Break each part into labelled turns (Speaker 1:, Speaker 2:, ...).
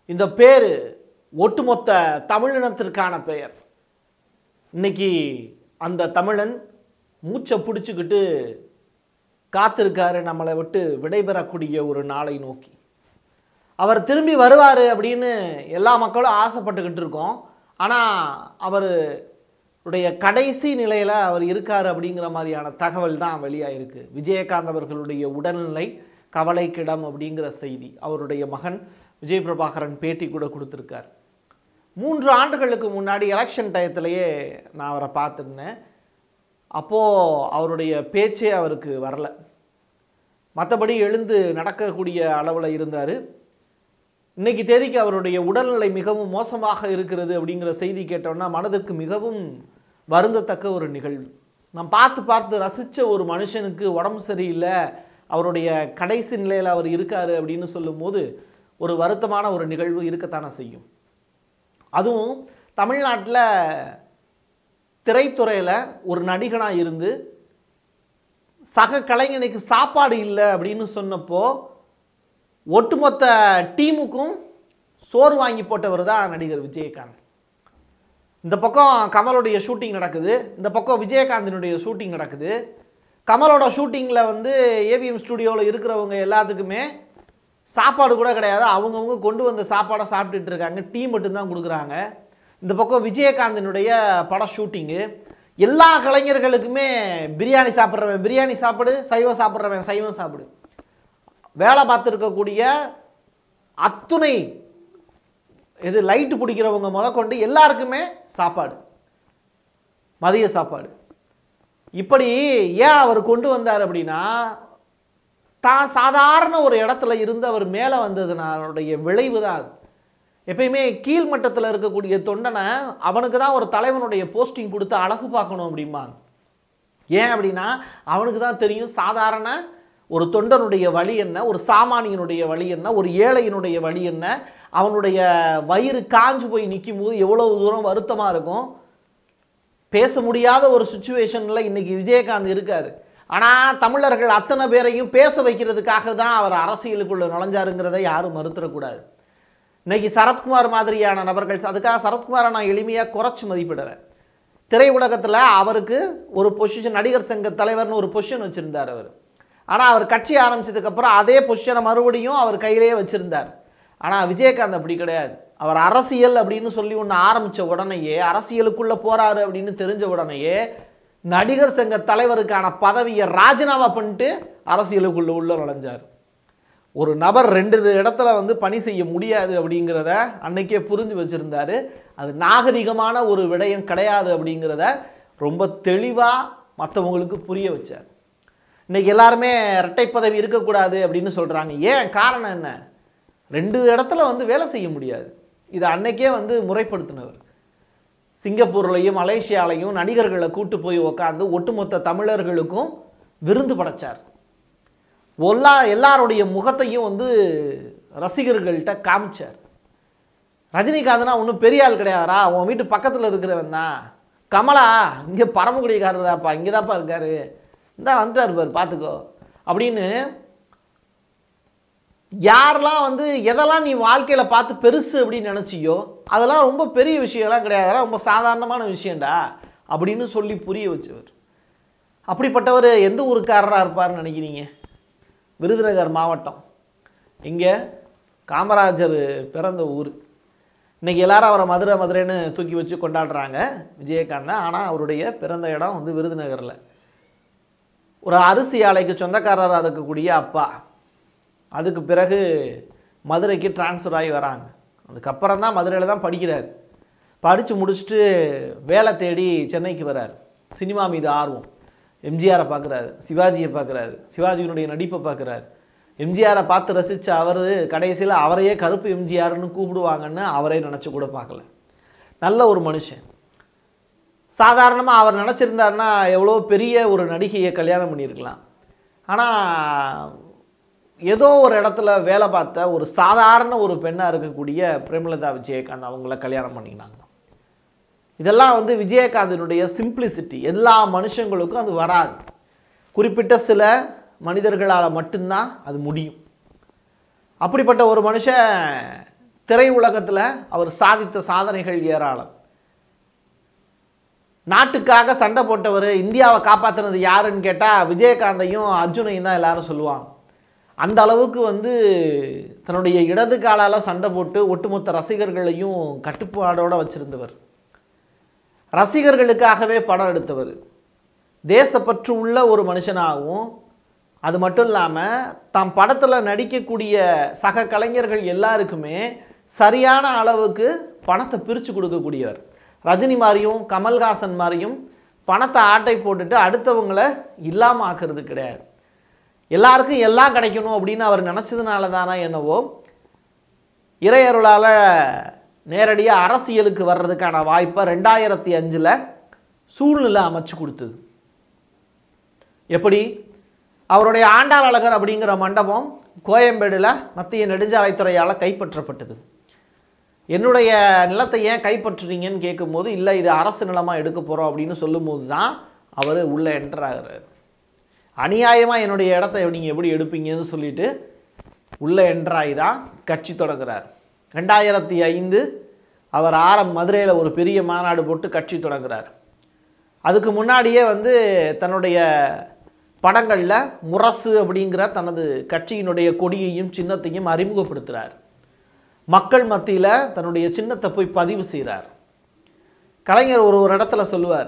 Speaker 1: இந்த பேர் ஒட்டுமொத்த தமிழினத்திற்கான பெயர் இன்னைக்கு அந்த தமிழன் மூச்சை பிடிச்சிக்கிட்டு காத்திருக்காரு நம்மளை விட்டு விடைபெறக்கூடிய ஒரு நாளை நோக்கி அவர் திரும்பி வருவார் அப்படின்னு எல்லா மக்களும் ஆசைப்பட்டுக்கிட்டு இருக்கோம் ஆனால் அவர் உடைய கடைசி நிலையில் அவர் இருக்கார் அப்படிங்கிற மாதிரியான தகவல் தான் வெளியாயிருக்கு விஜயகாந்த் அவர்களுடைய உடல்நிலை கவலைக்கிடம் அப்படிங்கிற செய்தி அவருடைய மகன் விஜய் பிரபாகரன் பேட்டி கூட கொடுத்துருக்கார் மூன்று ஆண்டுகளுக்கு முன்னாடி எலெக்ஷன் டயத்திலேயே நான் அவரை பார்த்துருந்தேன் அப்போது அவருடைய பேச்சே அவருக்கு வரல மற்றபடி எழுந்து நடக்கக்கூடிய அளவில் இருந்தார் இன்னைக்கு தேதிக்கு அவருடைய உடல்நிலை மிகவும் மோசமாக இருக்கிறது அப்படிங்கிற செய்தி கேட்டோன்னா மனதிற்கு மிகவும் வருந்தத்தக்க ஒரு நிகழ்வு நான் பார்த்து பார்த்து ரசித்த ஒரு மனுஷனுக்கு உடம்பு சரியில்லை அவருடைய கடைசி நிலையில் அவர் இருக்காரு அப்படின்னு சொல்லும்போது ஒரு வருத்தமான ஒரு நிகழ்வு இருக்கத்தானே செய்யும் அதுவும் தமிழ்நாட்டில் திரைத்துறையில் ஒரு நடிகனாக இருந்து சக கலைஞனுக்கு சாப்பாடு இல்லை அப்படின்னு சொன்னப்போ ஒட்டுமொத்த டீமுக்கும் சோறு வாங்கி போட்டவர் தான் நடிகர் விஜயகாந்த் இந்த பக்கம் கமலுடைய ஷூட்டிங் நடக்குது இந்த பக்கம் விஜயகாந்தினுடைய ஷூட்டிங் நடக்குது கமலோட ஷூட்டிங்கில் வந்து ஏவிஎம் ஸ்டுடியோவில் இருக்கிறவங்க எல்லாத்துக்குமே சாப்பாடு கூட கிடையாது அவங்கவுங்க கொண்டு வந்த சாப்பாடை சாப்பிட்டுட்டு இருக்காங்க டீ மட்டும்தான் கொடுக்குறாங்க இந்த பக்கம் விஜயகாந்தினுடைய பட ஷூட்டிங்கு எல்லா கலைஞர்களுக்குமே பிரியாணி சாப்பிட்றவன் பிரியாணி சாப்பிடு சைவம் சாப்பிட்றவன் சைவம் சாப்பிடு வேலை பார்த்துருக்கக்கூடிய அத்துணை இது லைட்டு பிடிக்கிறவங்க முதற்கொண்டு எல்லாருக்குமே சாப்பாடு மதிய சாப்பாடு இப்படி ஏன் அவர் கொண்டு வந்தார் அப்படின்னா தான் சாதாரண ஒரு இடத்துல இருந்து அவர் மேலே வந்ததுனாலுடைய விளைவு தான் அது எப்பயுமே கீழ்மட்டத்தில் இருக்கக்கூடிய தொண்டனை அவனுக்கு தான் ஒரு தலைவனுடைய போஸ்டிங் கொடுத்து அழகு பார்க்கணும் அப்படிம்பாங்க ஏன் அப்படின்னா அவனுக்கு தான் தெரியும் சாதாரண ஒரு தொண்டனுடைய வழி என்ன ஒரு சாமானியனுடைய வழி என்ன ஒரு ஏழையினுடைய வழி என்ன அவனுடைய வயிறு காஞ்சு போய் நிற்கும் போது எவ்வளவு தூரம் வருத்தமாக இருக்கும் பேச முடியாத ஒரு சுச்சுவேஷனில் இன்னைக்கு விஜயகாந்த் இருக்கார் ஆனால் தமிழர்கள் அத்தனை பேரையும் பேச வைக்கிறதுக்காக தான் அவர் அரசியலுக்குள்ள நுழைஞ்சாருங்கிறதை யாரும் மறுத்துடக்கூடாது இன்னைக்கு சரத்குமார் மாதிரியான நபர்கள் அதுக்காக சரத்குமாரை நான் எளிமையாக குறைச்சி மதிப்பிடுறேன் திரையுலகத்தில் அவருக்கு ஒரு பொசிஷன் நடிகர் சங்க தலைவர்னு ஒரு பொசிஷன் வச்சுருந்தார் அவர் ஆனால் அவர் கட்சி ஆரம்பிச்சதுக்கப்புறம் அதே பொசிஷனை மறுபடியும் அவர் கையிலேயே வச்சுருந்தார் ஆனால் விஜயகாந்த் அப்படி கிடையாது அவர் அரசியல் அப்படின்னு சொல்லி ஒன்று ஆரம்பித்த உடனேயே அரசியலுக்குள்ளே போகிறாரு அப்படின்னு தெரிஞ்ச உடனேயே நடிகர் சங்க தலைவருக்கான பதவியை ராஜினாமா பண்ணிட்டு அரசியலுக்குள்ளே உள்ள நுழைஞ்சார் ஒரு நபர் ரெண்டு இடத்துல வந்து பணி செய்ய முடியாது அப்படிங்கிறத அன்னைக்கே புரிஞ்சு வச்சுருந்தாரு அது நாகரிகமான ஒரு விடயம் கிடையாது அப்படிங்கிறத ரொம்ப தெளிவாக மற்றவங்களுக்கு புரிய வச்சார் இன்னைக்கு எல்லாருமே இரட்டை பதவி இருக்கக்கூடாது அப்படின்னு சொல்கிறாங்க ஏன் காரணம் என்ன ரெண்டு இடத்துல வந்து வேலை செய்ய முடியாது இது அன்னைக்கே வந்து முறைப்படுத்தினவர் சிங்கப்பூர்லையும் மலேசியாலையும் நடிகர்களை கூட்டு போய் உக்காந்து ஒட்டுமொத்த தமிழர்களுக்கும் விருந்து படைச்சார் எல்லா எல்லாருடைய முகத்தையும் வந்து ரசிகர்கள்ட்ட காமிச்சார் ரஜினிகாந்த்னா ஒன்றும் பெரிய ஆள் கிடையாதுரா உன் வீட்டு பக்கத்தில் இருக்கிறவன் தான் கமலா இங்கே பரமக்குடிக்காரர் தான்ப்பா இங்கே தான்ப்பா இருக்காரு இந்தா வந்துட்டார் பாரு பார்த்துக்கோ அப்படின்னு யாரெல்லாம் வந்து எதெல்லாம் நீ வாழ்க்கையில் பார்த்து பெருசு அப்படின்னு நினச்சியோ அதெல்லாம் ரொம்ப பெரிய விஷயம்லாம் கிடையாது அதெல்லாம் ரொம்ப சாதாரணமான விஷயம்டா அப்படின்னு சொல்லி புரிய வச்சவர் அப்படிப்பட்டவர் எந்த ஊருக்காரராக இருப்பார்னு நினைக்கிறீங்க விருதுநகர் மாவட்டம் இங்கே காமராஜர் பிறந்த ஊர் இன்றைக்கி எல்லாரும் அவரை மதுரை மதுரைன்னு தூக்கி வச்சு கொண்டாடுறாங்க விஜயகாந்தை ஆனால் அவருடைய பிறந்த இடம் வந்து விருதுநகரில் ஒரு அரிசி ஆலைக்கு சொந்தக்காரராக இருக்கக்கூடிய அப்பா அதுக்கு பிறகு மதுரைக்கு ட்ரான்ஸ்ஃபர் ஆகி வராங்க அதுக்கப்புறம் தான் மதுரையில் தான் படிக்கிறார் படித்து முடிச்சுட்டு வேலை தேடி சென்னைக்கு வரார் சினிமா மீது ஆர்வம் எம்ஜிஆரை பார்க்குறாரு சிவாஜியை பார்க்குறாரு சிவாஜியினுடைய நடிப்பை பார்க்குறாரு எம்ஜிஆரை பார்த்து ரசித்த அவர் கடைசியில் அவரையே கருப்பு எம்ஜிஆர்னு கூப்பிடுவாங்கன்னு அவரே நினச்சி கூட பார்க்கல நல்ல ஒரு மனுஷன் சாதாரணமாக அவர் நினச்சிருந்தாருன்னா எவ்வளோ பெரிய ஒரு நடிகையை கல்யாணம் பண்ணியிருக்கலாம் ஆனால் ஏதோ ஒரு இடத்துல வேலை பார்த்த ஒரு சாதாரண ஒரு பெண்ணாக இருக்கக்கூடிய பிரேமலதா விஜயகாந்த் அவங்கள கல்யாணம் பண்ணிக்கினாங்க இதெல்லாம் வந்து விஜயகாந்தினுடைய சிம்பிளிசிட்டி எல்லா மனுஷங்களுக்கும் அது வராது குறிப்பிட்ட சில மனிதர்களால் மட்டும்தான் அது முடியும் அப்படிப்பட்ட ஒரு மனுஷன் திரையுலகத்தில் அவர் சாதித்த சாதனைகள் ஏராளம் நாட்டுக்காக சண்டை போட்டவர் இந்தியாவை காப்பாற்றினது யாருன்னு கேட்டால் விஜயகாந்தையும் அர்ஜுனையும் தான் எல்லாரும் சொல்லுவாங்க அந்த அளவுக்கு வந்து தன்னுடைய இடது காலால் சண்டை போட்டு ஒட்டுமொத்த ரசிகர்களையும் கட்டுப்பாடோடு வச்சிருந்தவர் ரசிகர்களுக்காகவே படம் எடுத்தவர் தேசப்பற்று உள்ள ஒரு மனுஷனாகவும் அது மட்டும் இல்லாமல் தாம் படத்தில் நடிக்கக்கூடிய சக கலைஞர்கள் எல்லாருக்குமே சரியான அளவுக்கு பணத்தை பிரித்து கொடுக்கக்கூடியவர் ரஜினி மாதிரியும் கமல்ஹாசன் மாதிரியும் பணத்தை ஆட்டை போட்டுட்டு அடுத்தவங்களை இல்லாமல் ஆக்குறது கிடையாது எல்லாருக்கும் எல்லாம் கிடைக்கணும் அப்படின்னு அவர் நினச்சதுனால தானே என்னவோ இறையருளால் நேரடியாக அரசியலுக்கு வர்றதுக்கான வாய்ப்பை ரெண்டாயிரத்தி அஞ்சில் சூழ்நிலை அமைச்சு கொடுத்தது எப்படி அவருடைய ஆண்டாள் அழகர் அப்படிங்கிற மண்டபம் கோயம்பேடில் மத்திய நெடுஞ்சாலைத்துறையால் கைப்பற்றப்பட்டது என்னுடைய நிலத்தை ஏன் கைப்பற்றுறீங்கன்னு கேட்கும்போது இல்லை இது அரசு நிலமாக எடுக்க போகிறோம் அப்படின்னு சொல்லும்போது தான் அவர் உள்ளே என்ட்ராகிறார் அநியாயமாக என்னுடைய இடத்த நீங்கள் எப்படி எடுப்பீங்கன்னு சொல்லிட்டு உள்ளே என்ட்ராகி தான் கட்சி தொடங்குறார் ரெண்டாயிரத்தி ஐந்து அவர் ஆரம் மதுரையில் ஒரு பெரிய மாநாடு போட்டு கட்சி தொடங்குறார் அதுக்கு முன்னாடியே வந்து தன்னுடைய படங்களில் முரசு அப்படிங்கிற தனது கட்சியினுடைய கொடியையும் சின்னத்தையும் அறிமுகப்படுத்துகிறார் மக்கள் மத்தியில் தன்னுடைய சின்னத்தை போய் பதிவு செய்கிறார் கலைஞர் ஒரு ஒரு இடத்துல சொல்லுவார்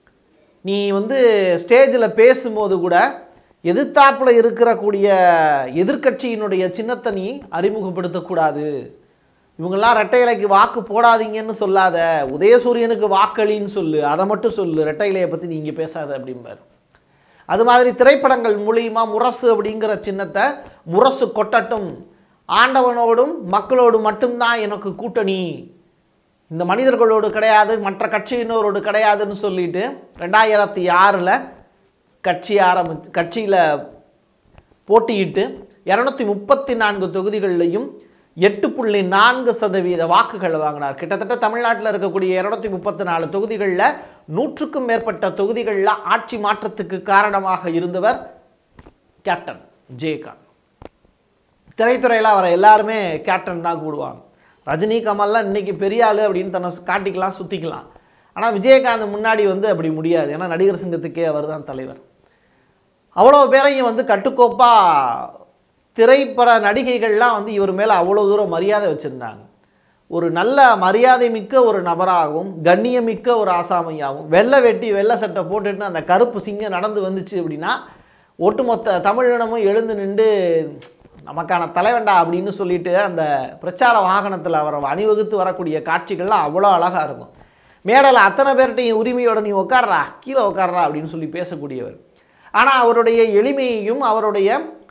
Speaker 1: நீ வந்து ஸ்டேஜில் பேசும்போது கூட எதிர்த்தாப்புல இருக்கிற கூடிய எதிர்க்கட்சியினுடைய சின்னத்தை நீ அறிமுகப்படுத்தக்கூடாது இவங்கெல்லாம் ரெட்டை இலைக்கு வாக்கு போடாதீங்கன்னு சொல்லாத உதயசூரியனுக்கு வாக்களின்னு சொல்லு அதை மட்டும் சொல்லு ரெட்டை இலையை பற்றி நீ இங்கே பேசாத அப்படிம்பார் அது மாதிரி திரைப்படங்கள் மூலியமா முரசு அப்படிங்கிற சின்னத்தை முரசு கொட்டட்டும் ஆண்டவனோடும் மக்களோடும் மட்டும்தான் எனக்கு கூட்டணி இந்த மனிதர்களோடு கிடையாது மற்ற கட்சியினரோடு கிடையாதுன்னு சொல்லிட்டு ரெண்டாயிரத்தி ஆறில் கட்சி ஆரம்பி கட்சியில் போட்டியிட்டு இரநூத்தி முப்பத்தி நான்கு தொகுதிகளிலையும் எட்டு புள்ளி நான்கு சதவீத வாக்குகள் வாங்கினார் கிட்டத்தட்ட தமிழ்நாட்டில் இருக்கக்கூடிய இரநூத்தி முப்பத்தி நாலு தொகுதிகளில் நூற்றுக்கும் மேற்பட்ட தொகுதிகளில் ஆட்சி மாற்றத்துக்கு காரணமாக இருந்தவர் கேப்டன் ஜெயகாந்த் திரைத்துறையில் அவரை எல்லாருமே கேப்டன் தான் கூடுவாங்க ரஜினி கமல்லாம் இன்னைக்கு பெரிய ஆளு அப்படின்னு தன்னை காட்டிக்கலாம் சுற்றிக்கலாம் ஆனால் விஜயகாந்த் முன்னாடி வந்து அப்படி முடியாது ஏன்னா நடிகர் சங்கத்துக்கே அவர் தான் தலைவர் அவ்வளோ பேரையும் வந்து கட்டுக்கோப்பாக திரைப்பட நடிகைகள்லாம் வந்து இவர் மேலே அவ்வளோ தூரம் மரியாதை வச்சுருந்தாங்க ஒரு நல்ல மரியாதை மிக்க ஒரு நபராகவும் கண்ணியமிக்க ஒரு ஆசாமியாகவும் வெள்ளை வெட்டி வெள்ளை சட்டை போட்டுட்டு அந்த கருப்பு சிங்கம் நடந்து வந்துச்சு அப்படின்னா ஒட்டுமொத்த தமிழினமும் எழுந்து நின்று நமக்கான தலைவன்டா அப்படின்னு சொல்லிட்டு அந்த பிரச்சார வாகனத்தில் அவரை அணிவகுத்து வரக்கூடிய காட்சிகள்லாம் அவ்வளோ அழகாக இருக்கும் மேடையில் அத்தனை பேர்கிட்டையும் உரிமையோட நீ உட்கார்றா கீழே உட்கார்றா அப்படின்னு சொல்லி பேசக்கூடியவர் ஆனால் அவருடைய எளிமையையும் அவருடைய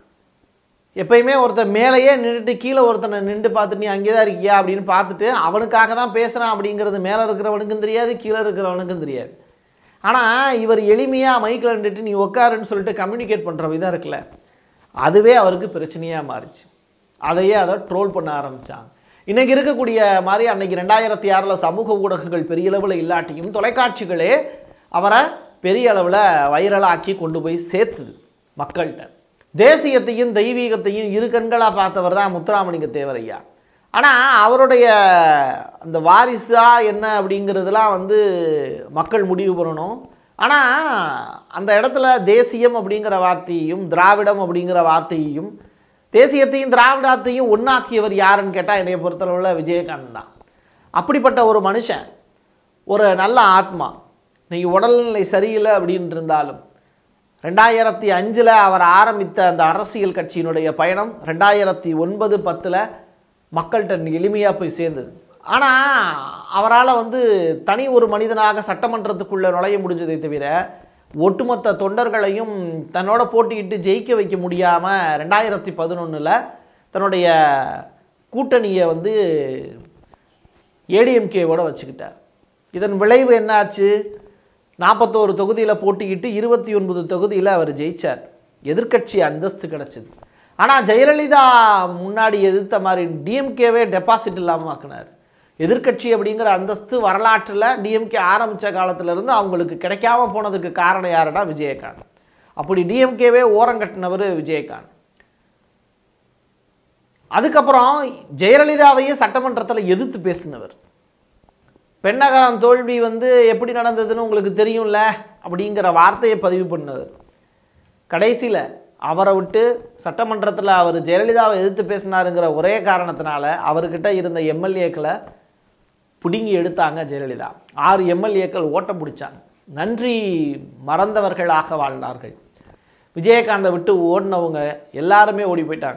Speaker 1: எப்பயுமே ஒருத்தன் மேலேயே நின்றுட்டு கீழே ஒருத்தனை நின்று பார்த்துட்டு நீ அங்கே தான் இருக்கியா அப்படின்னு பார்த்துட்டு அவனுக்காக தான் பேசுகிறான் அப்படிங்கிறது மேலே இருக்கிறவனுக்கும் தெரியாது கீழே இருக்கிறவனுக்கும் தெரியாது ஆனால் இவர் எளிமையாக மைக்கில் நின்றுட்டு நீ உட்காருன்னு சொல்லிட்டு கம்யூனிகேட் பண்ணுற விதம் இருக்குல்ல அதுவே அவருக்கு பிரச்சனையாக மாறிச்சு அதையே அதை ட்ரோல் பண்ண ஆரம்பித்தாங்க இன்றைக்கி இருக்கக்கூடிய மாதிரி அன்னைக்கு ரெண்டாயிரத்தி ஆறில் சமூக ஊடகங்கள் பெரிய அளவில் இல்லாட்டியும் தொலைக்காட்சிகளே அவரை பெரிய அளவில் வைரலாக்கி கொண்டு போய் சேர்த்துது மக்கள்கிட்ட தேசியத்தையும் தெய்வீகத்தையும் இரு கண்களாக பார்த்தவர் தான் முத்துராமலிங்க தேவரையா ஆனால் அவருடைய அந்த வாரிசா என்ன அப்படிங்கிறதுலாம் வந்து மக்கள் முடிவு பண்ணணும் ஆனால் அந்த இடத்துல தேசியம் அப்படிங்கிற வார்த்தையையும் திராவிடம் அப்படிங்கிற வார்த்தையையும் தேசியத்தையும் திராவிடத்தையும் ஒன்றாக்கியவர் யாருன்னு கேட்டால் என்னைய பொறுத்தளவில் விஜயகாந்த் தான் அப்படிப்பட்ட ஒரு மனுஷன் ஒரு நல்ல ஆத்மா இன்னைக்கு உடல்நிலை சரியில்லை அப்படின்னு இருந்தாலும் ரெண்டாயிரத்தி அஞ்சில் அவர் ஆரம்பித்த அந்த அரசியல் கட்சியினுடைய பயணம் ரெண்டாயிரத்தி ஒன்பது பத்தில் மக்கள்கிட்ட எளிமையாக போய் சேர்ந்தது ஆனால் அவரால் வந்து தனி ஒரு மனிதனாக சட்டமன்றத்துக்குள்ளே நுழைய முடிஞ்சதை தவிர ஒட்டுமொத்த தொண்டர்களையும் தன்னோட போட்டியிட்டு ஜெயிக்க வைக்க முடியாமல் ரெண்டாயிரத்தி பதினொன்றில் தன்னுடைய கூட்டணியை வந்து ஏடிஎம்கேவோட வச்சுக்கிட்டார் இதன் விளைவு என்னாச்சு நாற்பத்தோரு தொகுதியில் போட்டியிட்டு இருபத்தி ஒன்பது தொகுதியில் அவர் ஜெயிச்சார் எதிர்க்கட்சி அந்தஸ்து கிடச்சிது ஆனால் ஜெயலலிதா முன்னாடி எதிர்த்த மாதிரி டிஎம்கேவே டெபாசிட் இல்லாமல் ஆக்குனார் எதிர்க்கட்சி அப்படிங்கிற அந்தஸ்து வரலாற்றில் டிஎம்கே ஆரம்பித்த காலத்திலேருந்து அவங்களுக்கு கிடைக்காம போனதுக்கு காரணம் யாருன்னா விஜயகாந்த் அப்படி டிஎம்கேவே ஓரங்கட்டினவர் விஜயகாந்த் அதுக்கப்புறம் ஜெயலலிதாவையே சட்டமன்றத்தில் எதிர்த்து பேசினவர் பெண்ணகரம் தோல்வி வந்து எப்படி நடந்ததுன்னு உங்களுக்கு தெரியும்ல அப்படிங்கிற வார்த்தையை பதிவு பண்ணவர் கடைசியில் அவரை விட்டு சட்டமன்றத்தில் அவர் ஜெயலலிதாவை எதிர்த்து பேசினாருங்கிற ஒரே காரணத்தினால அவர்கிட்ட இருந்த எம்எல்ஏக்களை பிடுங்கி எடுத்தாங்க ஜெயலலிதா ஆறு எம்எல்ஏக்கள் ஓட்டம் பிடிச்சாங்க நன்றி மறந்தவர்களாக வாழ்ந்தார்கள் விஜயகாந்தை விட்டு ஓடினவங்க எல்லாருமே ஓடி போயிட்டாங்க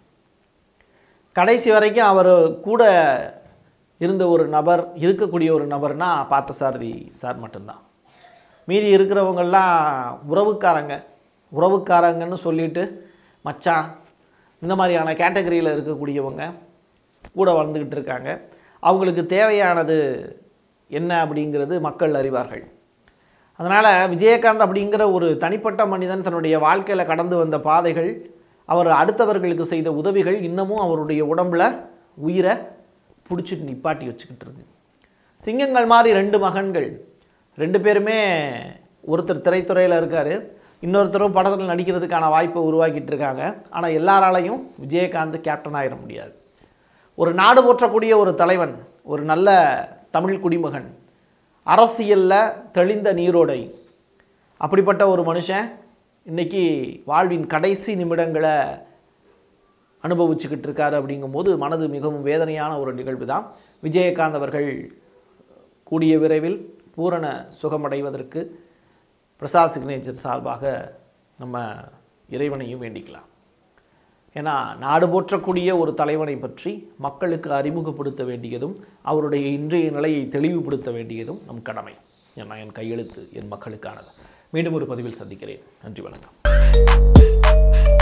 Speaker 1: கடைசி வரைக்கும் அவர் கூட இருந்த ஒரு நபர் இருக்கக்கூடிய ஒரு நபர்னா பார்த்தசாரதி சார் மட்டும்தான் மீதி இருக்கிறவங்கெல்லாம் உறவுக்காரங்க உறவுக்காரங்கன்னு சொல்லிட்டு மச்சான் இந்த மாதிரியான கேட்டகரியில் இருக்கக்கூடியவங்க கூட வாழ்ந்துக்கிட்டு இருக்காங்க அவங்களுக்கு தேவையானது என்ன அப்படிங்கிறது மக்கள் அறிவார்கள் அதனால் விஜயகாந்த் அப்படிங்கிற ஒரு தனிப்பட்ட மனிதன் தன்னுடைய வாழ்க்கையில் கடந்து வந்த பாதைகள் அவர் அடுத்தவர்களுக்கு செய்த உதவிகள் இன்னமும் அவருடைய உடம்புல உயிரை பிடிச்சிட்டு நிப்பாட்டி வச்சுக்கிட்டு இருக்கு சிங்கங்கள் மாதிரி ரெண்டு மகன்கள் ரெண்டு பேருமே ஒருத்தர் திரைத்துறையில் இருக்கார் இன்னொருத்தரும் படத்தில் நடிக்கிறதுக்கான வாய்ப்பை உருவாக்கிட்டு இருக்காங்க ஆனால் எல்லாராலையும் விஜயகாந்த் கேப்டன் ஆயிட முடியாது ஒரு நாடு போற்றக்கூடிய ஒரு தலைவன் ஒரு நல்ல தமிழ் குடிமகன் அரசியலில் தெளிந்த நீரோடை அப்படிப்பட்ட ஒரு மனுஷன் இன்னைக்கு வாழ்வின் கடைசி நிமிடங்களை அனுபவிச்சுக்கிட்டு இருக்காரு அப்படிங்கும்போது மனது மிகவும் வேதனையான ஒரு நிகழ்வு தான் விஜயகாந்த் அவர்கள் கூடிய விரைவில் பூரண சுகமடைவதற்கு பிரசாத் சிக்னேச்சர் சார்பாக நம்ம இறைவனையும் வேண்டிக்கலாம் ஏன்னா நாடு போற்றக்கூடிய ஒரு தலைவனை பற்றி மக்களுக்கு அறிமுகப்படுத்த வேண்டியதும் அவருடைய இன்றைய நிலையை தெளிவுபடுத்த வேண்டியதும் நம் கடமை ஏன்னா என் கையெழுத்து என் மக்களுக்கானது மீண்டும் ஒரு பதிவில் சந்திக்கிறேன் நன்றி வணக்கம்